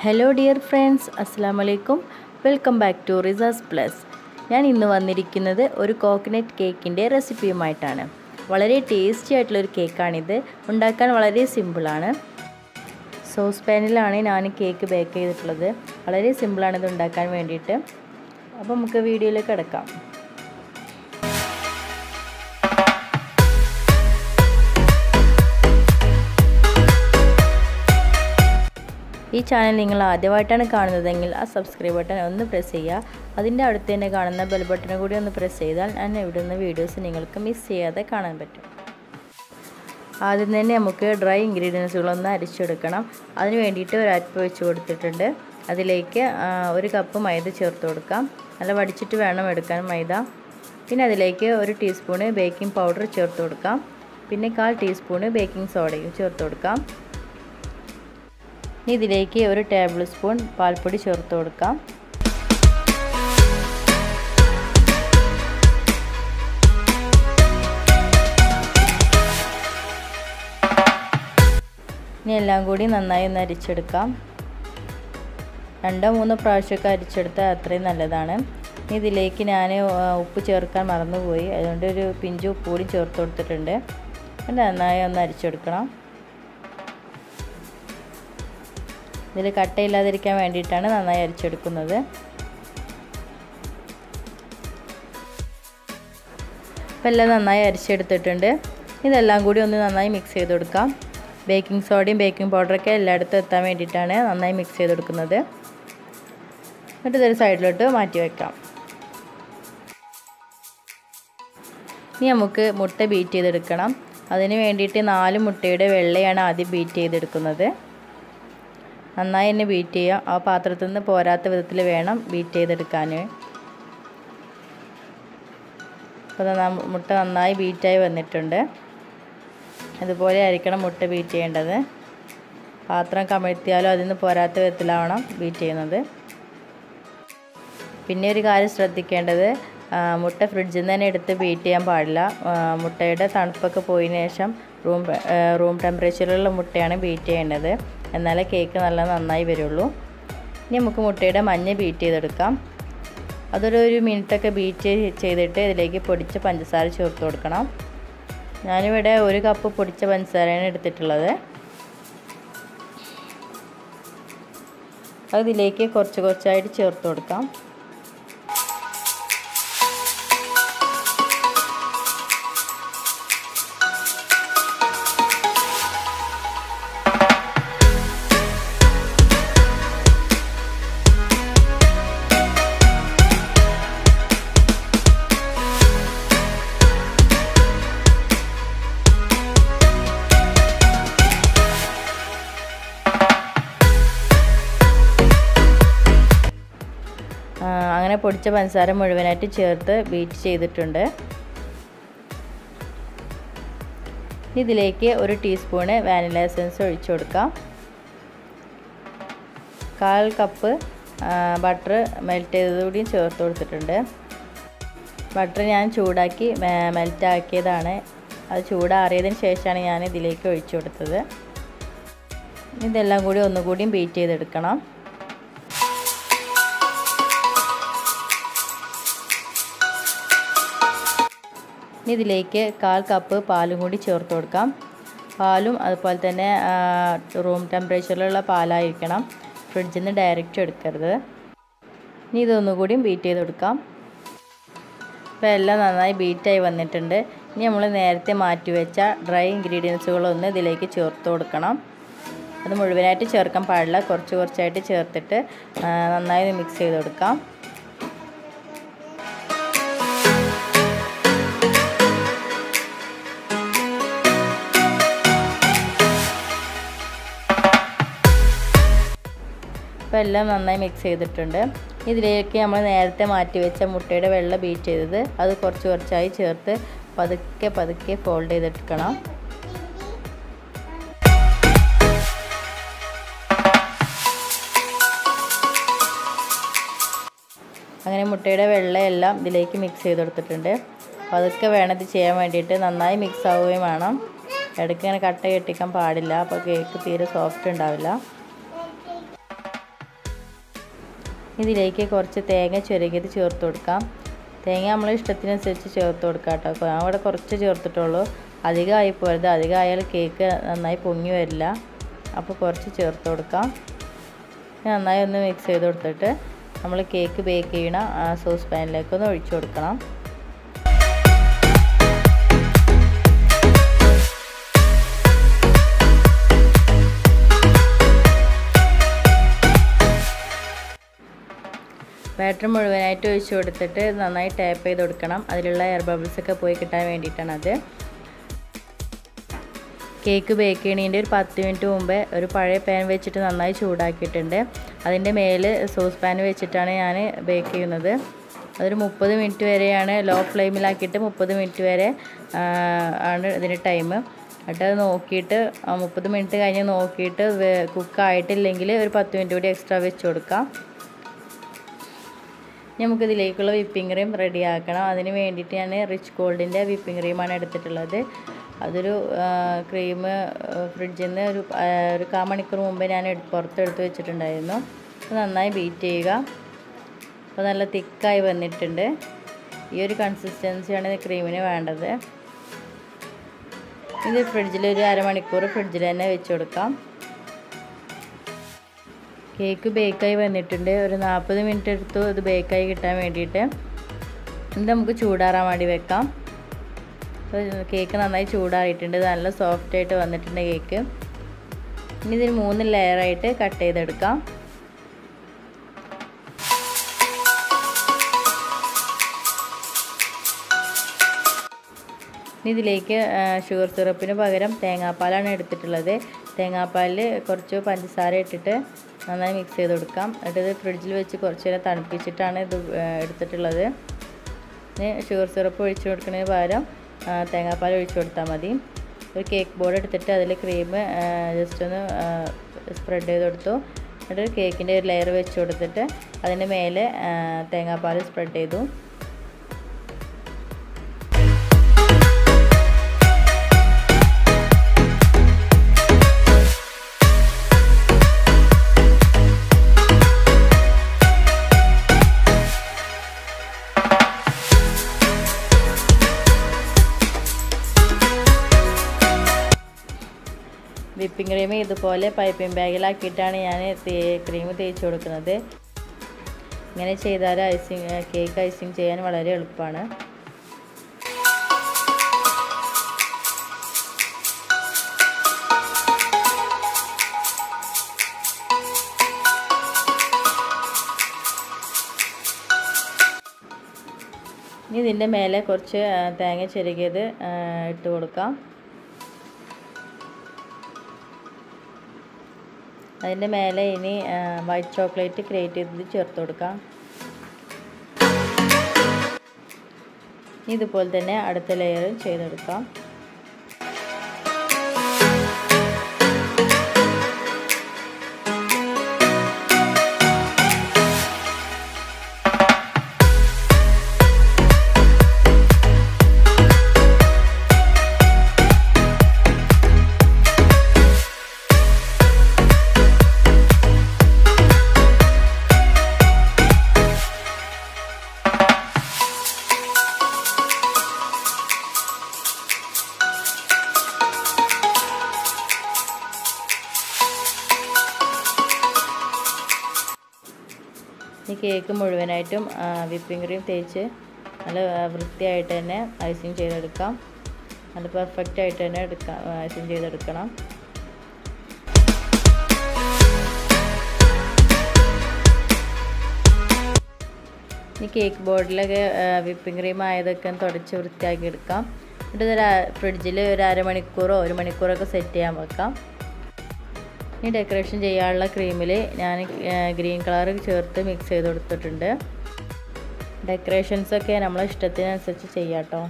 hello dear friends അസ്സാം വലൈക്കും welcome back to Rizas plus ഞാൻ ഇന്ന് വന്നിരിക്കുന്നത് ഒരു കോക്കനട്ട് കേക്കിൻ്റെ റെസിപ്പിയുമായിട്ടാണ് വളരെ ടേസ്റ്റി ആയിട്ടുള്ളൊരു കേക്കാണിത് ഉണ്ടാക്കാൻ വളരെ സിമ്പിളാണ് സോസ് പാനിലാണ് ഞാൻ കേക്ക് ബേക്ക് ചെയ്തിട്ടുള്ളത് വളരെ സിമ്പിളാണ് ഇത് ഉണ്ടാക്കാൻ വേണ്ടിയിട്ട് അപ്പോൾ നമുക്ക് വീഡിയോയിലേക്ക് കിടക്കാം ഈ ചാനൽ നിങ്ങൾ ആദ്യമായിട്ടാണ് കാണുന്നതെങ്കിൽ ആ സബ്സ്ക്രൈബ് ബട്ടൺ ഒന്ന് പ്രസ് ചെയ്യുക അതിൻ്റെ അടുത്ത് തന്നെ കാണുന്ന ബെൽ ബട്ടൺ കൂടി ഒന്ന് പ്രസ് ചെയ്താൽ ഞാൻ ഇവിടുന്ന് വീഡിയോസ് നിങ്ങൾക്ക് മിസ് ചെയ്യാതെ കാണാൻ പറ്റും ആദ്യം തന്നെ നമുക്ക് ഡ്രൈ ഇൻഗ്രീഡിയൻസുകളൊന്ന് അരിച്ചെടുക്കണം അതിന് വേണ്ടിയിട്ട് ഒരു അരിപ്പ് വെച്ച് കൊടുത്തിട്ടുണ്ട് അതിലേക്ക് ഒരു കപ്പ് മൈദ ചേർത്ത് കൊടുക്കാം നല്ല വടിച്ചിട്ട് വേണം എടുക്കാൻ മൈദ പിന്നെ അതിലേക്ക് ഒരു ടീസ്പൂണ് ബേക്കിംഗ് പൗഡർ ചേർത്ത് കൊടുക്കാം പിന്നെ കാൽ ടീസ്പൂണ് ബേക്കിംഗ് സോഡയും ചേർത്ത് കൊടുക്കാം ഇനി ഇതിലേക്ക് ഒരു ടേബിൾ സ്പൂൺ പാൽപ്പൊടി ചേർത്ത് കൊടുക്കാം ഇനി എല്ലാം കൂടി നന്നായി ഒന്ന് അരിച്ചെടുക്കാം രണ്ടോ മൂന്നോ പ്രാവശ്യമൊക്കെ അരിച്ചെടുത്താൽ അത്രയും നല്ലതാണ് ഇനി ഇതിലേക്ക് ഞാൻ ഉപ്പ് ചേർക്കാൻ മറന്നുപോയി അതുകൊണ്ട് ഒരു പിഞ്ച് ഉപ്പ് കൂടി ചേർത്ത് കൊടുത്തിട്ടുണ്ട് നന്നായി ഒന്ന് അരിച്ചെടുക്കണം ഇതിൽ കട്ടയില്ലാതിരിക്കാൻ വേണ്ടിയിട്ടാണ് നന്നായി അരിച്ചെടുക്കുന്നത് അപ്പം എല്ലാം നന്നായി അരിച്ചെടുത്തിട്ടുണ്ട് ഇതെല്ലാം കൂടി ഒന്ന് നന്നായി മിക്സ് ചെയ്ത് കൊടുക്കാം ബേക്കിംഗ് സോഡയും ബേക്കിംഗ് പൗഡറൊക്കെ എല്ലായിടത്തും എത്താൻ വേണ്ടിയിട്ടാണ് നന്നായി മിക്സ് ചെയ്ത് കൊടുക്കുന്നത് എന്നിട്ട് ഇതൊരു സൈഡിലോട്ട് മാറ്റി വെക്കാം ഇനി നമുക്ക് മുട്ട ബീറ്റ് ചെയ്തെടുക്കണം അതിന് വേണ്ടിയിട്ട് നാല് മുട്ടയുടെ വെള്ളയാണ് ആദ്യം ബീറ്റ് ചെയ്തെടുക്കുന്നത് നന്നായി തന്നെ ബീറ്റ് ചെയ്യുക ആ പാത്രത്തിൽ നിന്ന് പോരാത്ത വിധത്തിൽ വേണം ബീറ്റ് ചെയ്തെടുക്കാൻ അപ്പോൾ മുട്ട നന്നായി ബീറ്റായി വന്നിട്ടുണ്ട് അതുപോലെ ആയിരിക്കണം മുട്ട ബീറ്റ് ചെയ്യേണ്ടത് പാത്രം കമഴ്ത്തിയാലും അതിൽ നിന്ന് പോരാത്ത വിധത്തിലാവണം ബീറ്റ് ചെയ്യുന്നത് പിന്നെ ഒരു കാര്യം ശ്രദ്ധിക്കേണ്ടത് മുട്ട ഫ്രിഡ്ജിൽ നിന്ന് തന്നെ എടുത്ത് ബീറ്റ് ചെയ്യാൻ പാടില്ല മുട്ടയുടെ തണുപ്പൊക്കെ പോയതിനു ശേഷം റൂം റൂം ടെമ്പറേച്ചറിലുള്ള മുട്ടയാണ് ബീറ്റ് ചെയ്യേണ്ടത് എന്നാലേ കേക്ക് നല്ല നന്നായി വരുള്ളൂ ഇനി നമുക്ക് മുട്ടയുടെ മഞ്ഞ ബീറ്റ് ചെയ്തെടുക്കാം അതൊരു ഒരു മിനിറ്റൊക്കെ ബീറ്റ് ചെയ്തിട്ട് ഇതിലേക്ക് പൊടിച്ച പഞ്ചസാര ചേർത്ത് കൊടുക്കണം ഞാനിവിടെ ഒരു കപ്പ് പൊടിച്ച പഞ്ചസാരയാണ് എടുത്തിട്ടുള്ളത് അത് ഇതിലേക്ക് കുറച്ച് കുറച്ചായിട്ട് ചേർത്ത് കൊടുക്കാം അങ്ങനെ പൊടിച്ച പഞ്ചസാര മുഴുവനായിട്ട് ചേർത്ത് ബീറ്റ് ചെയ്തിട്ടുണ്ട് ഇതിലേക്ക് ഒരു ടീസ്പൂണ് വാനില എസൻസ് ഒഴിച്ചു കൊടുക്കാം കാൽ കപ്പ് ബട്ടർ മെൽറ്റ് ചെയ്തതുകൂടിയും ചേർത്ത് കൊടുത്തിട്ടുണ്ട് ബട്ടർ ഞാൻ ചൂടാക്കി മെൽറ്റ് ആക്കിയതാണ് അത് ചൂടാറിയതിന് ശേഷമാണ് ഞാൻ ഇതിലേക്ക് ഒഴിച്ചു കൊടുത്തത് ഇതെല്ലാം കൂടി ഒന്നുകൂടിയും ബീറ്റ് ചെയ്തെടുക്കണം ഇനി ഇതിലേക്ക് കാൽ കപ്പ് പാലും കൂടി ചേർത്ത് കൊടുക്കാം പാലും അതുപോലെ തന്നെ റൂം ടെമ്പറേച്ചറിലുള്ള പാലായിരിക്കണം ഫ്രിഡ്ജിൽ നിന്ന് ഡയറക്റ്റ് എടുക്കരുത് ഇനി ഇതൊന്നുകൂടിയും ബീറ്റ് ചെയ്ത് കൊടുക്കാം ഇപ്പോൾ എല്ലാം നന്നായി ബീറ്റായി വന്നിട്ടുണ്ട് ഇനി നമ്മൾ നേരത്തെ മാറ്റി വെച്ച ഡ്രൈ ഇൻഗ്രീഡിയൻസുകളൊന്ന് ഇതിലേക്ക് ചേർത്ത് കൊടുക്കണം അത് മുഴുവനായിട്ട് ചേർക്കാൻ പാടില്ല കുറച്ച് കുറച്ചായിട്ട് ചേർത്തിട്ട് നന്നായി മിക്സ് ചെയ്ത് കൊടുക്കാം ഇപ്പോൾ എല്ലാം നന്നായി മിക്സ് ചെയ്തിട്ടുണ്ട് ഇതിലേക്ക് നമ്മൾ നേരത്തെ മാറ്റി വെച്ച മുട്ടയുടെ വെള്ള ബീറ്റ് ചെയ്തത് അത് കുറച്ച് കുറച്ചായി ചേർത്ത് പതുക്കെ പതുക്കെ ഫോൾഡ് ചെയ്തെടുക്കണം അങ്ങനെ മുട്ടയുടെ വെള്ളയെല്ലാം ഇതിലേക്ക് മിക്സ് ചെയ്ത് കൊടുത്തിട്ടുണ്ട് പതുക്കെ വേണം ഇത് ചെയ്യാൻ വേണ്ടിയിട്ട് നന്നായി മിക്സ് ആവുകയും വേണം ഇടയ്ക്ക് ഇങ്ങനെ കട്ട കെട്ടിക്കാൻ പാടില്ല അപ്പോൾ കേക്ക് തീരെ സോഫ്റ്റ് ഉണ്ടാവില്ല ഇതിലേക്ക് കുറച്ച് തേങ്ങ ചുരുകിയത് ചേർത്ത് കൊടുക്കാം തേങ്ങ നമ്മളെ ഇഷ്ടത്തിനനുസരിച്ച് ചേർത്ത് കൊടുക്കാം കേട്ടോ ഞാൻ ഇവിടെ കുറച്ച് ചേർത്തിട്ടുള്ളൂ അധികമായി പോരുത് അധികമായാൽ കേക്ക് നന്നായി പൊങ്ങി വരില്ല അപ്പോൾ കുറച്ച് ചേർത്ത് കൊടുക്കാം നന്നായി ഒന്ന് മിക്സ് ചെയ്ത് കൊടുത്തിട്ട് നമ്മൾ കേക്ക് ബേക്ക് ചെയ്യണ സോസ് പാനിലേക്ക് ഒന്ന് ഒഴിച്ചു കൊടുക്കണം ബാറ്റർ മുഴുവനായിട്ട് ഒഴിച്ച് കൊടുത്തിട്ട് നന്നായി ടാപ്പ് ചെയ്ത് കൊടുക്കണം അതിലുള്ള എയർ ബബിൾസ് ഒക്കെ പോയി കിട്ടാൻ വേണ്ടിയിട്ടാണ് അത് കേക്ക് ബേക്ക് ചെയ്യണതിൻ്റെ ഒരു പത്ത് മിനിറ്റ് മുമ്പേ ഒരു പഴയ പാൻ വെച്ചിട്ട് നന്നായി ചൂടാക്കിയിട്ടുണ്ട് അതിൻ്റെ മേൽ സോസ് പാൻ വെച്ചിട്ടാണ് ഞാൻ ബേക്ക് ചെയ്യുന്നത് അതൊരു മുപ്പത് മിനിറ്റ് വരെയാണ് ലോ ഫ്ലെയിമിലാക്കിയിട്ട് മുപ്പത് മിനിറ്റ് വരെ ആണ് ഇതിന് ടൈം എന്നിട്ട് അത് നോക്കിയിട്ട് മുപ്പത് മിനിറ്റ് കഴിഞ്ഞ് നോക്കിയിട്ട് കുക്കായിട്ടില്ലെങ്കിൽ ഒരു പത്ത് മിനിറ്റ് കൂടി എക്സ്ട്രാ വെച്ച് കൊടുക്കാം നമുക്കിതിലേക്കുള്ള വിപ്പിംഗ് ക്രീം റെഡിയാക്കണം അതിന് വേണ്ടിയിട്ട് ഞാൻ റിച്ച് ഗോൾഡിൻ്റെ വിപ്പിംഗ് ക്രീമാണ് എടുത്തിട്ടുള്ളത് അതൊരു ക്രീം ഫ്രിഡ്ജിൽ നിന്ന് ഒരു ഒരു കാ മണിക്കൂർ മുമ്പേ ഞാൻ പുറത്തെടുത്ത് വെച്ചിട്ടുണ്ടായിരുന്നു നന്നായി ബീറ്റ് ചെയ്യുക അപ്പോൾ നല്ല തിക്കായി വന്നിട്ടുണ്ട് ഈ ഒരു കൺസിസ്റ്റൻസിയാണ് ക്രീമിന് വേണ്ടത് ഇത് ഫ്രിഡ്ജിൽ ഒരു അരമണിക്കൂർ ഫ്രിഡ്ജിൽ തന്നെ വെച്ച് കൊടുക്കാം കേക്ക് ബേക്കായി വന്നിട്ടുണ്ട് ഒരു നാൽപ്പത് മിനിറ്റ് എടുത്തു ഇത് ബേക്കായി കിട്ടാൻ വേണ്ടിയിട്ട് ഇത് നമുക്ക് ചൂടാറാൻ വേണ്ടി വെക്കാം കേക്ക് നന്നായി ചൂടാറിയിട്ടുണ്ട് നല്ല സോഫ്റ്റ് ആയിട്ട് വന്നിട്ടുണ്ട് കേക്ക് ഇനി ഇതിന് മൂന്ന് ലെയറായിട്ട് കട്ട് ചെയ്തെടുക്കാം ഇനി ഇതിലേക്ക് ഷുഗർ സിറപ്പിന് പകരം തേങ്ങാപ്പാലാണ് എടുത്തിട്ടുള്ളത് തേങ്ങാപ്പാലിൽ കുറച്ച് പഞ്ചസാര ഇട്ടിട്ട് നന്നായി മിക്സ് ചെയ്ത് കൊടുക്കാം എന്നിട്ട് ഇത് ഫ്രിഡ്ജിൽ വെച്ച് കുറച്ച് നേരം തണുപ്പിച്ചിട്ടാണ് ഇത് എടുത്തിട്ടുള്ളത് ഇനി ഷുഗർ സിറപ്പ് ഒഴിച്ചു കൊടുക്കുന്നതിന് പകരം തേങ്ങാപ്പാൽ ഒഴിച്ചു കൊടുത്താൽ മതി ഒരു കേക്ക് ബോർഡ് എടുത്തിട്ട് അതിൽ ക്രീം ജസ്റ്റ് ഒന്ന് സ്പ്രെഡ് ചെയ്ത് കൊടുത്തു എന്നിട്ട് കേക്കിൻ്റെ ഒരു ലെയർ വെച്ച് കൊടുത്തിട്ട് അതിൻ്റെ മേലെ തേങ്ങാപ്പാൽ സ്പ്രെഡ് ചെയ്തു വിപ്പിംഗ് ക്രീം ഇതുപോലെ പൈപ്പിംഗ് ബാഗിലാക്കിയിട്ടാണ് ഞാൻ ക്രീം തേച്ച് കൊടുക്കുന്നത് ഇങ്ങനെ ചെയ്താൽ ഐസിങ് കേക്ക് ഐസിങ് ചെയ്യാൻ വളരെ എളുപ്പമാണ് ഇനി ഇതിൻ്റെ മേലെ കുറച്ച് തേങ്ങ ചെരുകിയത് ഇട്ട് കൊടുക്കാം അതിൻ്റെ മേലെ ഇനി വൈറ്റ് ചോക്ലേറ്റ് ക്രിയേറ്റ് ചെയ്തത് ചേർത്ത് കൊടുക്കാം ഇതുപോലെ തന്നെ അടുത്ത ലെയർ ചെയ്തെടുക്കാം ഈ കേക്ക് മുഴുവനായിട്ടും വിപ്പിംഗ് ക്രീം തേച്ച് നല്ല വൃത്തിയായിട്ട് തന്നെ ഐസിങ് ചെയ്തെടുക്കാം നല്ല പെർഫെക്റ്റ് ആയിട്ട് തന്നെ എടുക്കാം ഐസിങ് ചെയ്തെടുക്കണം ഈ കേക്ക് ബോർഡിലൊക്കെ വിപ്പിംഗ് ക്രീം ആയതൊക്കെ തുടച്ച് വൃത്തിയാക്കി എടുക്കാം എന്നിട്ട് ഇതൊരു ഫ്രിഡ്ജിൽ ഒരു അരമണിക്കൂറോ ഒരു മണിക്കൂറൊക്കെ സെറ്റ് ചെയ്യാൻ വെക്കാം ഈ ഡെക്കറേഷൻ ചെയ്യാനുള്ള ക്രീമിൽ ഞാൻ ഗ്രീൻ കളർ ചേർത്ത് മിക്സ് ചെയ്ത് കൊടുത്തിട്ടുണ്ട് ഡെക്കറേഷൻസൊക്കെ നമ്മളെ ഇഷ്ടത്തിനനുസരിച്ച് ചെയ്യാം കേട്ടോ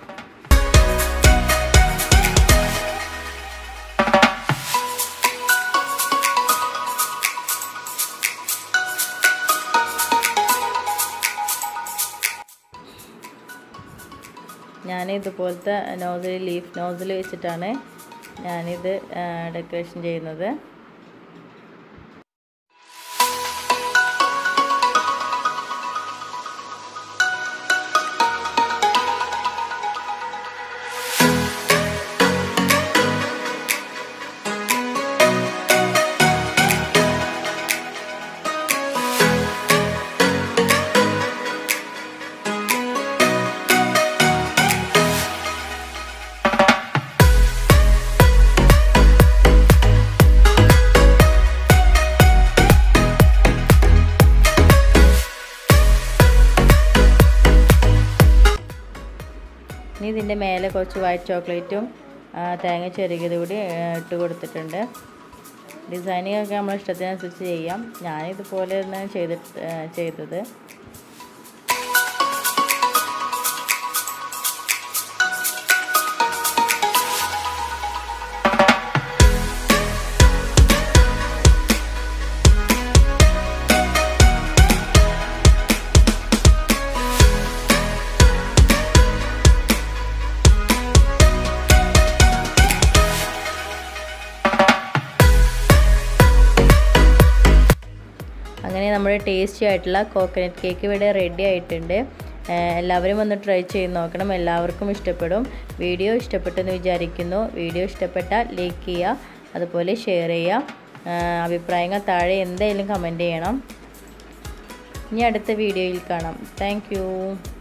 ഞാൻ ഇതുപോലത്തെ നോസിൽ ലീഫ് നോസിൽ വെച്ചിട്ടാണ് ഞാനിത് ഡെക്കറേഷൻ ചെയ്യുന്നത് ഇനി ഇതിൻ്റെ മേലെ കുറച്ച് വൈറ്റ് ചോക്ലേറ്റും തേങ്ങ ചെറുകിയത് കൂടി ഇട്ട് കൊടുത്തിട്ടുണ്ട് ഡിസൈനിങ് ഒക്കെ നമ്മൾ ഇഷ്ടത്തിനനുസരിച്ച് ചെയ്യാം ഞാനിതുപോലെ തന്നെ ചെയ്തിട്ട് ചെയ്തത് അങ്ങനെ നമ്മുടെ ടേസ്റ്റി ആയിട്ടുള്ള കോക്കനട്ട് കേക്ക് ഇവിടെ റെഡി ആയിട്ടുണ്ട് എല്ലാവരും ഒന്ന് ട്രൈ ചെയ്ത് നോക്കണം എല്ലാവർക്കും ഇഷ്ടപ്പെടും വീഡിയോ ഇഷ്ടപ്പെട്ടെന്ന് വിചാരിക്കുന്നു വീഡിയോ ഇഷ്ടപ്പെട്ടാൽ ലൈക്ക് ചെയ്യുക അതുപോലെ ഷെയർ ചെയ്യുക അഭിപ്രായങ്ങൾ താഴെ എന്തായാലും കമൻറ്റ് ചെയ്യണം ഇനി അടുത്ത വീഡിയോയിൽ കാണാം താങ്ക്